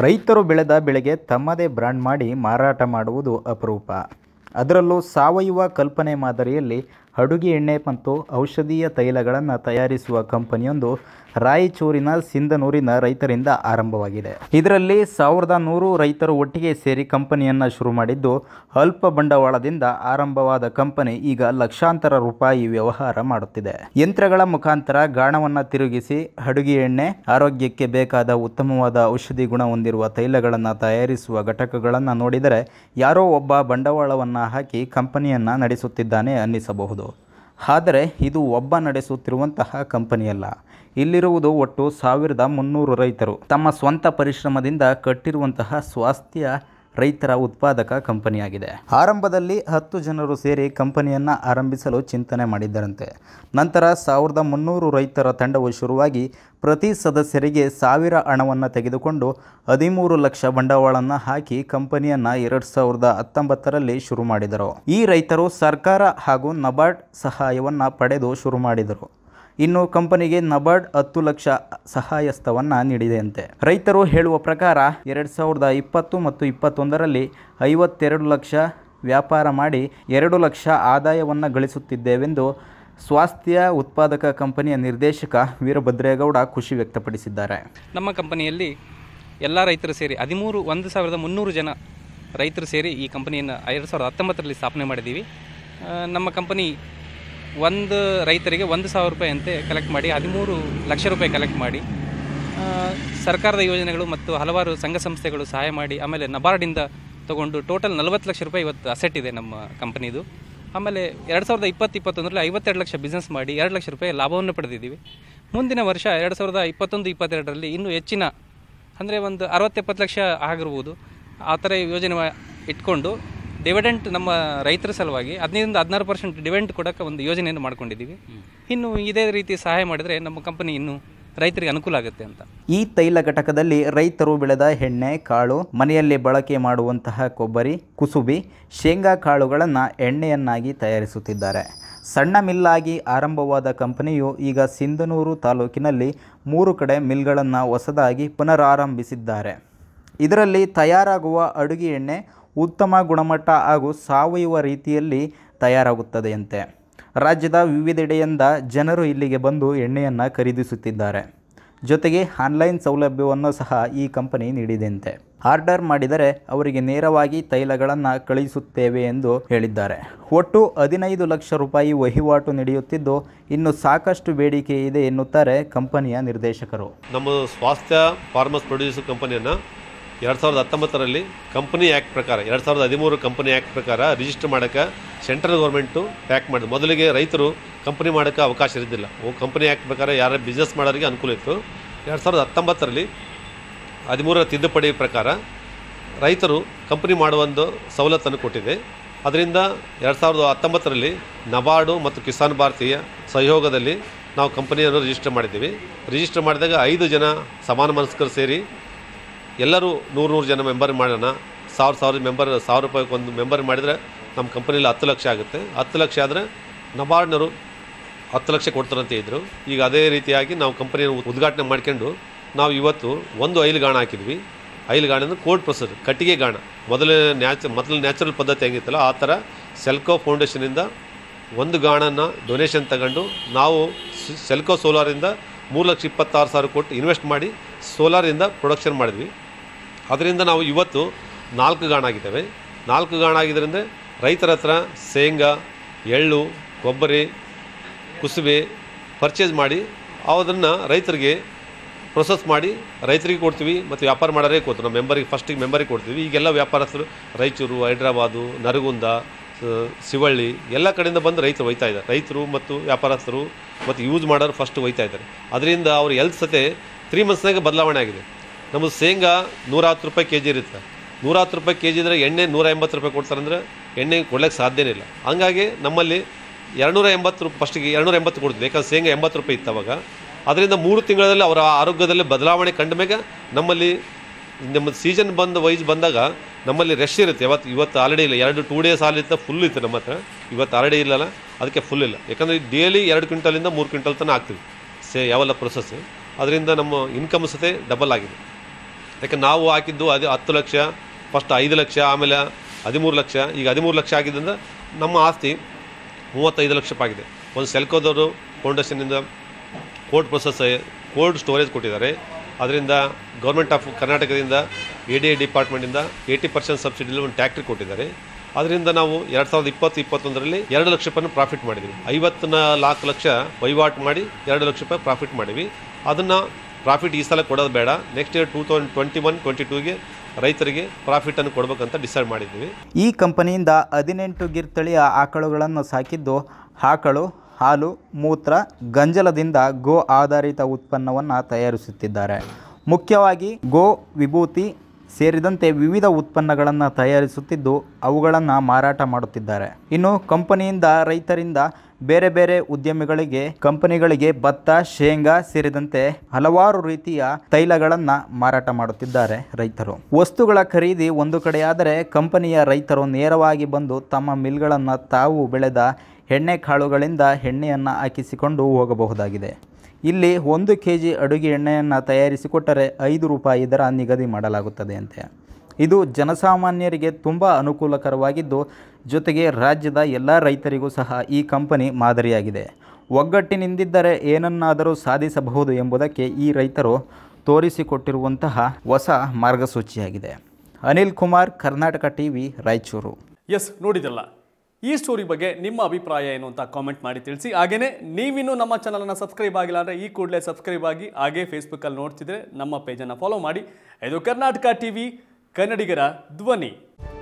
ರೈತರು ಬೆಳೆದ ಬೆಳೆಗೆ ತಮ್ಮದೇ ಬ್ರ್ಯಾಂಡ್ ಮಾಡಿ ಮಾರಾಟ ಮಾಡುವುದು ಅಪರೂಪ ಅದರಲ್ಲೂ ಸಾವಯವ ಕಲ್ಪನೆ ಮಾದರಿಯಲ್ಲಿ ಅಡುಗೆ ಎಣ್ಣೆ ಮತ್ತು ಔಷಧೀಯ ತೈಲಗಳನ್ನು ತಯಾರಿಸುವ ಕಂಪನಿಯೊಂದು ರಾಯಚೂರಿನ ಸಿಂಧನೂರಿನ ರೈತರಿಂದ ಆರಂಭವಾಗಿದೆ ಇದರಲ್ಲಿ ಸಾವಿರದ ನೂರು ರೈತರು ಒಟ್ಟಿಗೆ ಸೇರಿ ಕಂಪನಿಯನ್ನು ಶುರು ಮಾಡಿದ್ದು ಅಲ್ಪ ಬಂಡವಾಳದಿಂದ ಆರಂಭವಾದ ಕಂಪನಿ ಈಗ ಲಕ್ಷಾಂತರ ರೂಪಾಯಿ ವ್ಯವಹಾರ ಮಾಡುತ್ತಿದೆ ಯಂತ್ರಗಳ ಮುಖಾಂತರ ಗಾಣವನ್ನು ತಿರುಗಿಸಿ ಅಡುಗೆ ಎಣ್ಣೆ ಆರೋಗ್ಯಕ್ಕೆ ಬೇಕಾದ ಉತ್ತಮವಾದ ಔಷಧಿ ಗುಣ ಹೊಂದಿರುವ ತೈಲಗಳನ್ನು ತಯಾರಿಸುವ ಘಟಕಗಳನ್ನು ನೋಡಿದರೆ ಯಾರೋ ಒಬ್ಬ ಬಂಡವಾಳವನ್ನು ಹಾಕಿ ಕಂಪನಿಯನ್ನು ನಡೆಸುತ್ತಿದ್ದಾನೆ ಅನ್ನಿಸಬಹುದು ಆದರೆ ಇದು ಒಬ್ಬ ನಡೆಸುತ್ತಿರುವಂತಹ ಕಂಪನಿಯಲ್ಲ ಇಲ್ಲಿರುವುದು ಒಟ್ಟು ಸಾವಿರದ ಮುನ್ನೂರು ರೈತರು ತಮ್ಮ ಸ್ವಂತ ಪರಿಶ್ರಮದಿಂದ ಕಟ್ಟಿರುವಂತಹ ಸ್ವಾಸ್ಥ್ಯ ರೈತರ ಉತ್ಪಾದಕ ಕಂಪನಿಯಾಗಿದೆ ಆರಂಭದಲ್ಲಿ ಹತ್ತು ಜನರು ಸೇರಿ ಕಂಪನಿಯನ್ನು ಆರಂಭಿಸಲು ಚಿಂತನೆ ಮಾಡಿದ್ದರಂತೆ ನಂತರ ಸಾವಿರದ ಮುನ್ನೂರು ರೈತರ ತಂಡವು ಶುರುವಾಗಿ ಪ್ರತಿ ಸದಸ್ಯರಿಗೆ ಸಾವಿರ ಹಣವನ್ನು ತೆಗೆದುಕೊಂಡು ಹದಿಮೂರು ಲಕ್ಷ ಬಂಡವಾಳವನ್ನು ಹಾಕಿ ಕಂಪನಿಯನ್ನು ಎರಡು ಸಾವಿರದ ಹತ್ತೊಂಬತ್ತರಲ್ಲಿ ಶುರು ಮಾಡಿದರು ಈ ರೈತರು ಸರ್ಕಾರ ಹಾಗೂ ನಬಾರ್ಡ್ ಸಹಾಯವನ್ನು ಪಡೆದು ಶುರು ಮಾಡಿದರು ಇನ್ನು ಕಂಪನಿಗೆ ನಬಾರ್ಡ್ ಹತ್ತು ಲಕ್ಷ ಸಹಾಯಸ್ಥವನ್ನು ನೀಡಿದೆಯಂತೆ ರೈತರು ಹೇಳುವ ಪ್ರಕಾರ ಎರಡು ಸಾವಿರದ ಇಪ್ಪತ್ತು ಮತ್ತು ಇಪ್ಪತ್ತೊಂದರಲ್ಲಿ ಐವತ್ತೆರಡು ಲಕ್ಷ ವ್ಯಾಪಾರ ಮಾಡಿ ಎರಡು ಲಕ್ಷ ಆದಾಯವನ್ನು ಗಳಿಸುತ್ತಿದ್ದೇವೆಂದು ಸ್ವಾಸ್ಥ್ಯ ಉತ್ಪಾದಕ ಕಂಪನಿಯ ನಿರ್ದೇಶಕ ವೀರಭದ್ರೇಗೌಡ ಖುಷಿ ವ್ಯಕ್ತಪಡಿಸಿದ್ದಾರೆ ನಮ್ಮ ಕಂಪನಿಯಲ್ಲಿ ಎಲ್ಲ ರೈತರು ಸೇರಿ ಹದಿಮೂರು ಒಂದು ಸಾವಿರದ ಮುನ್ನೂರು ಜನ ರೈತರು ಸೇರಿ ಈ ಕಂಪನಿಯನ್ನು ಎರಡು ಸಾವಿರದ ಹತ್ತೊಂಬತ್ತರಲ್ಲಿ ಸ್ಥಾಪನೆ ಮಾಡಿದ್ದೀವಿ ಆ, ನಮ್ಮ ಕಂಪನಿ ಒಂದು ರೈತರಿಗೆ ಒಂದು ಸಾವಿರ ರೂಪಾಯಿ ಅಂತೆ ಕಲೆಕ್ಟ್ ಮಾಡಿ ಹದಿಮೂರು ಲಕ್ಷ ರೂಪಾಯಿ ಕಲೆಕ್ಟ್ ಮಾಡಿ ಆ, ಸರ್ಕಾರದ ಯೋಜನೆಗಳು ಮತ್ತು ಹಲವಾರು ಸಂಘ ಸಂಸ್ಥೆಗಳು ಸಹಾಯ ಮಾಡಿ ಆಮೇಲೆ ನಬಾರ್ಡಿಂದ ತಗೊಂಡು ಟೋಟಲ್ ನಲವತ್ತು ಲಕ್ಷ ರೂಪಾಯಿ ಇವತ್ತು ಅಸೆಟ್ ಇದೆ ನಮ್ಮ ಕಂಪನಿದು ಆಮೇಲೆ ಎರಡು ಸಾವಿರದ ಇಪ್ಪತ್ತು ಇಪ್ಪತ್ತೊಂದರಲ್ಲಿ ಐವತ್ತೆರಡು ಲಕ್ಷ ಬಿಸ್ನೆಸ್ ಮಾಡಿ ಎರಡು ಲಕ್ಷ ರೂಪಾಯಿ ಲಾಭವನ್ನು ಪಡೆದಿದ್ದೀವಿ ಮುಂದಿನ ವರ್ಷ ಎರಡು ಸಾವಿರದ ಇಪ್ಪತ್ತೊಂದು ಇಪ್ಪತ್ತೆರಡರಲ್ಲಿ ಇನ್ನೂ ಹೆಚ್ಚಿನ ಅಂದರೆ ಒಂದು ಅರವತ್ತೆಪ್ಪತ್ತು ಲಕ್ಷ ಆಗಿರ್ಬೋದು ಆ ಥರ ಯೋಜನೆ ಮಾ- ಇಟ್ಕೊಂಡು ಡಿವಿಡೆಂಟ್ ನಮ್ಮ ರೈತರ ಸಲುವಾಗಿ ಹದಿನೈದರಿಂದ ಹದಿನಾರು ಪರ್ಸೆಂಟ್ ಡಿವಿಡೆಂಟ್ ಕೊಡೋಕ್ಕೆ ಒಂದು ಯೋಜನೆಯನ್ನು ಮಾಡ್ಕೊಂಡಿದ್ದೀವಿ ಇನ್ನು ಇದೇ ರೀತಿ ಸಹಾಯ ಮಾಡಿದರೆ ನಮ್ಮ ಕಂಪನಿ ಇನ್ನೂ ರೈತರಿಗೆ ಅನುಕೂಲ ಆಗುತ್ತೆ ಅಂತ ಈ ತೈಲ ಘಟಕದಲ್ಲಿ ರೈತರು ಬೆಳೆದ ಎಣ್ಣೆ ಕಾಳು ಮನೆಯಲ್ಲಿ ಬಳಕೆ ಮಾಡುವಂತಹ ಕೊಬ್ಬರಿ ಕುಸುಬಿ ಶೇಂಗಾ ಕಾಳುಗಳನ್ನು ಎಣ್ಣೆಯನ್ನಾಗಿ ತಯಾರಿಸುತ್ತಿದ್ದಾರೆ ಸಣ್ಣ ಮಿಲ್ಲಾಗಿ ಆರಂಭವಾದ ಕಂಪನಿಯು ಈಗ ಸಿಂಧನೂರು ತಾಲೂಕಿನಲ್ಲಿ ಮೂರು ಕಡೆ ಮಿಲ್ಗಳನ್ನು ಹೊಸದಾಗಿ ಪುನರಾರಂಭಿಸಿದ್ದಾರೆ ಇದರಲ್ಲಿ ತಯಾರಾಗುವ ಅಡುಗೆ ಎಣ್ಣೆ ಉತ್ತಮ ಗುಣಮಟ್ಟ ಹಾಗೂ ಸಾವಯವ ರೀತಿಯಲ್ಲಿ ತಯಾರಾಗುತ್ತದೆಯಂತೆ ರಾಜ್ಯದ ವಿವಿಧೆಡೆಯಿಂದ ಜನರು ಇಲ್ಲಿಗೆ ಬಂದು ಎಣ್ಣೆಯನ್ನು ಖರೀದಿಸುತ್ತಿದ್ದಾರೆ ಜೊತೆಗೆ ಆನ್ಲೈನ್ ಸೌಲಭ್ಯವನ್ನು ಸಹ ಈ ಕಂಪನಿ ನೀಡಿದೆಯಂತೆ ಆರ್ಡರ್ ಮಾಡಿದರೆ ಅವರಿಗೆ ನೇರವಾಗಿ ತೈಲಗಳನ್ನು ಕಳುಹಿಸುತ್ತೇವೆ ಎಂದು ಹೇಳಿದ್ದಾರೆ ಒಟ್ಟು ಹದಿನೈದು ಲಕ್ಷ ರೂಪಾಯಿ ವಹಿವಾಟು ನಡೆಯುತ್ತಿದ್ದು ಇನ್ನು ಸಾಕಷ್ಟು ಬೇಡಿಕೆ ಇದೆ ಎನ್ನುತ್ತಾರೆ ಕಂಪನಿಯ ನಿರ್ದೇಶಕರು ನಮ್ಮ ಸ್ವಾಸ್ಥ್ಯ ಫಾರ್ಮರ್ಸ್ ಪ್ರೊಡ್ಯೂಸರ್ ಕಂಪನಿಯನ್ನು ಎರಡು ಸಾವಿರದ ಹತ್ತೊಂಬತ್ತರಲ್ಲಿ ಕಂಪನಿ ಆ್ಯಕ್ಟ್ ಪ್ರಕಾರ ಎರಡು ಸಾವಿರದ ಹದಿಮೂರು ಕಂಪನಿ ಆ್ಯಕ್ಟ್ ಪ್ರಕಾರ ರಿಜಿಸ್ಟರ್ ಮಾಡೋಕ್ಕೆ ಸೆಂಟ್ರಲ್ ಗೌರ್ಮೆಂಟು ಪ್ಯಾಕ್ ಮಾಡಿದೆ ಮೊದಲಿಗೆ ರೈತರು ಕಂಪನಿ ಮಾಡೋಕ್ಕೆ ಅವಕಾಶ ಇರೋದಿಲ್ಲ ಕಂಪನಿ ಆ್ಯಕ್ಟ್ ಪ್ರಕಾರ ಯಾರು ಬಿಸ್ನೆಸ್ ಮಾಡೋರಿಗೆ ಅನುಕೂಲ ಇತ್ತು ಎರಡು ಸಾವಿರದ ಹತ್ತೊಂಬತ್ತರಲ್ಲಿ ಹದಿಮೂರರ ತಿದ್ದುಪಡಿ ಪ್ರಕಾರ ರೈತರು ಕಂಪನಿ ಮಾಡುವ ಒಂದು ಸವಲತ್ತನ್ನು ಕೊಟ್ಟಿದೆ ಅದರಿಂದ ಎರಡು ಸಾವಿರದ ಹತ್ತೊಂಬತ್ತರಲ್ಲಿ ನಬಾರ್ಡು ಮತ್ತು ಕಿಸಾನ್ ಭಾರತೀಯ ಸಹಯೋಗದಲ್ಲಿ ನಾವು ಕಂಪನಿಯನ್ನು ರಿಜಿಸ್ಟರ್ ಮಾಡಿದ್ದೀವಿ ರಿಜಿಸ್ಟರ್ ಮಾಡಿದಾಗ ಐದು ಜನ ಸಮಾನ ಮನಸ್ಕರು ಸೇರಿ ಎಲ್ಲರೂ ನೂರು ನೂರು ಜನ ಮೆಂಬರ್ ಮಾಡೋಣ ಸಾವಿರ ಸಾವಿರ ಮೆಂಬರ್ ಸಾವಿರ ರೂಪಾಯಿಗೆ ಒಂದು ಮೆಂಬರ್ ಮಾಡಿದರೆ ನಮ್ಮ ಕಂಪನಿಯಲ್ಲಿ ಹತ್ತು ಲಕ್ಷ ಆಗುತ್ತೆ ಹತ್ತು ಲಕ್ಷ ಆದರೆ ನಬಾರ್ಡ್ನವರು ಹತ್ತು ಲಕ್ಷ ಕೊಡ್ತಾರಂತ ಇದ್ದರು ಈಗ ಅದೇ ರೀತಿಯಾಗಿ ನಾವು ಕಂಪನಿಯನ್ನು ಉದ್ಘಾಟನೆ ಮಾಡ್ಕೊಂಡು ನಾವು ಇವತ್ತು ಒಂದು ಐಲು ಗಾಣ ಹಾಕಿದ್ವಿ ಐಲು ಗಾಣ ಅಂದರೆ ಕೋಲ್ಡ್ ಪ್ರೊಸೆಸ್ ಕಟ್ಟಿಗೆ ಗಾಣ ಮೊದಲ ನ್ಯಾಚ ಮೊದಲು ನ್ಯಾಚುರಲ್ ಪದ್ಧತಿ ಹೆಂಗಿತ್ತಲ್ಲ ಆ ಥರ ಸೆಲ್ಕೋ ಫೌಂಡೇಶನಿಂದ ಒಂದು ಗಾಣನ ಡೊನೇಷನ್ ತಗೊಂಡು ನಾವು ಸ್- ಸೆಲ್ಕೋ ಸೋಲಾರಿಂದ ಮೂರು ಲಕ್ಷ ಇಪ್ಪತ್ತಾರು ಸಾವಿರ ಕೊಟ್ಟು ಇನ್ವೆಸ್ಟ್ ಮಾಡಿ ಸೋಲಾರಿಂದ ಪ್ರೊಡಕ್ಷನ್ ಮಾಡಿದ್ವಿ ಅದರಿಂದ ನಾವು ಇವತ್ತು ನಾಲ್ಕು ಗಾಣ ಆಗಿದ್ದೇವೆ ನಾಲ್ಕು ಗಾಣ ಆಗಿದ್ದರಿಂದ ರೈತರ ಹತ್ರ ಶೇಂಗಾ ಎಳ್ಳು ಕೊಬ್ಬರಿ ಕುಸುಬೆ ಪರ್ಚೇಸ್ ಮಾಡಿ ಅದನ್ನು ರೈತರಿಗೆ ಪ್ರೊಸೆಸ್ ಮಾಡಿ ರೈತರಿಗೆ ಕೊಡ್ತೀವಿ ಮತ್ತು ವ್ಯಾಪಾರ ಮಾಡೋರಿಗೆ ಕೊಡ್ತೀವಿ ನಮ್ಮ ಮೆಂಬರಿಗೆ ಫಸ್ಟಿಗೆ ಮೆಂಬರಿಗೆ ಕೊಡ್ತೀವಿ ಈಗೆಲ್ಲ ವ್ಯಾಪಾರಸ್ಥರು ರಾಯಚೂರು ಹೈದ್ರಾಬಾದು ನರಗುಂದ ಸ- ಶಿವಳ್ಳಿ ಎಲ್ಲ ಕಡೆಯಿಂದ ಬಂದು ರೈತರು ಒಯ್ತಾ ಇದ್ದಾರೆ ರೈತರು ಮತ್ತು ವ್ಯಾಪಾರಸ್ಥರು ಮತ್ತು ಯೂಸ್ ಮಾಡೋರು ಫಸ್ಟ್ ಒಯ್ತಾ ಇದ್ದಾರೆ ಅದರಿಂದ ಅವ್ರ ಹೆಲ್ತ್ ಸತೆ ತ್ರೀ ಮಂತ್ಸ್ನಾಗ ಬದಲಾವಣೆ ಆಗಿದೆ ನಮ್ಮದು ಶೇಂಗಾ ನೂರ ಹತ್ತು ರೂಪಾಯಿ ಕೆ ಜಿ ಇರುತ್ತೆ ನೂರ ಹತ್ತು ರೂಪಾಯಿ ಕೆ ಜಿ ಇದ್ದರೆ ಎಣ್ಣೆ ನೂರ ಎಂಬತ್ತು ರೂಪಾಯಿ ಕೊಡ್ತಾರಂದ್ರೆ ಎಣ್ಣೆ ಕೊಡ್ಲಿಕ್ಕೆ ಸಾಧ್ಯನೇ ಇಲ್ಲ ಹಂಗಾಗಿ ನಮ್ಮಲ್ಲಿ ಎರಡುನೂರ ಎಂಬತ್ತು ರೂಪಾಯಿ ಫಸ್ಟಿಗೆ ಎರಡುನೂರ ಎಂಬತ್ತು ಕೊಡ್ತೀವಿ ಯಾಕಂದ್ರೆ ಶೇಂಗಾ ಎಂಬತ್ತು ರೂಪಾಯಿ ಇತ್ತು ಅವಾಗ ಅದರಿಂದ ಮೂರು ತಿಂಗಳಲ್ಲಿ ಅವರ ಆರೋಗ್ಯದಲ್ಲಿ ಬದಲಾವಣೆ ಕಂಡ ಮೇಲೆ ನಮ್ಮಲ್ಲಿ ನಮ್ಮ ಸೀಸನ್ ಬಂದ ವೈಸ್ ಬಂದಾಗ ನಮ್ಮಲ್ಲಿ ರಶ್ ಇರುತ್ತೆ ಯಾವತ್ತು ಇವತ್ತು ಆಲ್ರೆಡಿ ಇಲ್ಲ ಎರಡು ಟೂ ಡೇಸ್ ಆಲಿತ್ತು ಫುಲ್ ಇತ್ತು ನಮ್ಮ ಹತ್ರ ಇವತ್ತು ಆಲ್ರೆಡಿ ಇಲ್ಲಲ್ಲ ಅದಕ್ಕೆ ಫುಲ್ ಇಲ್ಲ ಯಾಕಂದರೆ ಡೈಲಿ ಎರಡು ಕ್ವಿಂಟಲಿಂದ ಮೂರು ಕ್ವಿಂಟಲ್ ತನಕ ಆಗ್ತೀವಿ ಸೇ ಯಾವೆಲ್ಲ ಪ್ರೊಸೆಸ್ ಅದರಿಂದ ನಮ್ಮ ಇನ್ಕಮ್ ಸತೆ ಡಬಲ್ ಆಗಿದೆ ಯಾಕೆ ನಾವು ಹಾಕಿದ್ದು ಅದು ಹತ್ತು ಲಕ್ಷ ಫಸ್ಟ್ ಐದು ಲಕ್ಷ ಆಮೇಲೆ ಹದಿಮೂರು ಲಕ್ಷ ಈಗ ಹದಿಮೂರು ಲಕ್ಷ ಆಗಿದ್ದರಿಂದ ನಮ್ಮ ಆಸ್ತಿ ಮೂವತ್ತೈದು ಲಕ್ಷ ರೂಪಾಯಿ ಆಗಿದೆ ಒಂದು ಸೆಲ್ಕೋದವರು ಫೌಂಡೇಶನ್ನಿಂದ ಕೋಲ್ಡ್ ಪ್ರೊಸೆಸ್ ಕೋಲ್ಡ್ ಸ್ಟೋರೇಜ್ ಕೊಟ್ಟಿದ್ದಾರೆ ಅದರಿಂದ ಗೌರ್ಮೆಂಟ್ ಆಫ್ ಕರ್ನಾಟಕದಿಂದ ಎ ಡಿ ಎ ಡಿಪಾರ್ಟ್ಮೆಂಟಿಂದ ಏಯ್ಟಿ ಪರ್ಸೆಂಟ್ ಸಬ್ಸಿಡಿಲಿ ಒಂದು ಟ್ಯಾಕ್ಟ್ರಿ ಕೊಟ್ಟಿದ್ದಾರೆ ಅದರಿಂದ ನಾವು ಎರಡು ಸಾವಿರದ ಇಪ್ಪತ್ತು ಇಪ್ಪತ್ತೊಂದರಲ್ಲಿ ಎರಡು ಲಕ್ಷ ರೂಪಾಯಿನ ಪ್ರಾಫಿಟ್ ಮಾಡಿದ್ವಿ ಐವತ್ತು ನಾಲ್ಕು ಲಕ್ಷ ವಹಿವಾಟು ಮಾಡಿ ಎರಡು ಲಕ್ಷ ರೂಪಾಯಿ ಪ್ರಾಫಿಟ್ ಮಾಡಿವಿ ಅದನ್ನು ಪ್ರಾಫಿಟ್ ಈ ಸಲ ಕೊಡೋದು ಬೇಡ next year two thousand twenty one twenty ಟೂಗೆ ರೈತರಿಗೆ ಪ್ರಾಫಿಟನ್ನು ಕೊಡಬೇಕಂತ ಡಿಸೈಡ್ ಮಾಡಿದ್ದೀವಿ ಈ ಕಂಪನಿಯಿಂದ ಹದಿನೆಂಟು ಗಿರ್ತಳಿಯ ಆಕಳುಗಳನ್ನು ಸಾಕಿದ್ದು ಆಕಳು ಹಾಲು ಮೂತ್ರ ಗಂಜಲದಿಂದ ಗೋ ಆಧಾರಿತ ಉತ್ಪನ್ನವನ್ನು ತಯಾರಿಸುತ್ತಿದ್ದಾರೆ ಮುಖ್ಯವಾಗಿ ಗೋ ವಿಭೂತಿ ಸೇರಿದಂತೆ ವಿವಿಧ ಉತ್ಪನ್ನಗಳನ್ನು ತಯಾರಿಸುತ್ತಿದ್ದು ಅವುಗಳನ್ನು ಮಾರಾಟ ಮಾಡುತ್ತಿದ್ದಾರೆ ಇನ್ನು ಕಂಪನಿಯಿಂದ ರೈತರಿಂದ ಬೇರೆ ಬೇರೆ ಉದ್ಯಮಿಗಳಿಗೆ ಕಂಪನಿಗಳಿಗೆ ಭತ್ತ ಶೇಂಗಾ ಸೇರಿದಂತೆ ಹಲವಾರು ರೀತಿಯ ತೈಲಗಳನ್ನು ಮಾರಾಟ ಮಾಡುತ್ತಿದ್ದಾರೆ ರೈತರು ವಸ್ತುಗಳ ಖರೀದಿ ಒಂದು ಕಡೆಯಾದರೆ ಕಂಪನಿಯ ರೈತರು ನೇರವಾಗಿ ಬಂದು ತಮ್ಮ ಮಿಲ್ಗಳನ್ನು ತಾವು ಬೆಳೆದ ಎಣ್ಣೆ ಕಾಳುಗಳಿಂದ ಎಣ್ಣೆಯನ್ನು ಹಾಕಿಸಿಕೊಂಡು ಹೋಗಬಹುದಾಗಿದೆ ಇಲ್ಲಿ ಒಂದು ಕೆ ಜಿ ಅಡುಗೆ ಎಣ್ಣೆಯನ್ನು ತಯಾರಿಸಿಕೊಟ್ಟರೆ ಐದು ರೂಪಾಯಿ ದರ ನಿಗದಿ ಮಾಡಲಾಗುತ್ತದೆ ಅಂತೆ ಇದು ಜನಸಾಮಾನ್ಯರಿಗೆ ತುಂಬ ಅನುಕೂಲಕರವಾಗಿದ್ದು ಜೊತೆಗೆ ರಾಜ್ಯದ ಎಲ್ಲ ರೈತರಿಗೂ ಸಹ ಈ ಕಂಪನಿ ಮಾದರಿಯಾಗಿದೆ ಒಗ್ಗಟ್ಟಿನಿಂದಿದ್ದರೆ ಏನನ್ನಾದರೂ ಸಾಧಿಸಬಹುದು ಎಂಬುದಕ್ಕೆ ಈ ರೈತರು ತೋರಿಸಿಕೊಟ್ಟಿರುವಂತಹ ಹೊಸ ಮಾರ್ಗಸೂಚಿಯಾಗಿದೆ ಅನಿಲ್ ಕುಮಾರ್ ಕರ್ನಾಟಕ ಟಿವಿ ರಾಯಚೂರು ಎಸ್ ನೋಡಿದಲ್ಲ ಈ ಸ್ಟೋರಿ ಬಗ್ಗೆ ನಿಮ್ಮ ಅಭಿಪ್ರಾಯ ಏನು ಅಂತ ಕಾಮೆಂಟ್ ಮಾಡಿ ತಿಳಿಸಿ ಹಾಗೇನೇ ನೀವಿನ್ನೂ ನಮ್ಮ ಚಾನಲನ್ನು ಸಬ್ಸ್ಕ್ರೈಬ್ ಆಗಿಲ್ಲ ಅಂದರೆ ಈ ಕೂಡಲೇ ಸಬ್ಸ್ಕ್ರೈಬ್ ಆಗಿ ಹಾಗೇ ಫೇಸ್ಬುಕ್ಕಲ್ಲಿ ನೋಡ್ತಿದ್ರೆ ನಮ್ಮ ಪೇಜನ್ನು ಫಾಲೋ ಮಾಡಿ ಇದು ಕರ್ನಾಟಕ ಟಿವಿ ಕನ್ನಡಿಗರ ಧ್ವನಿ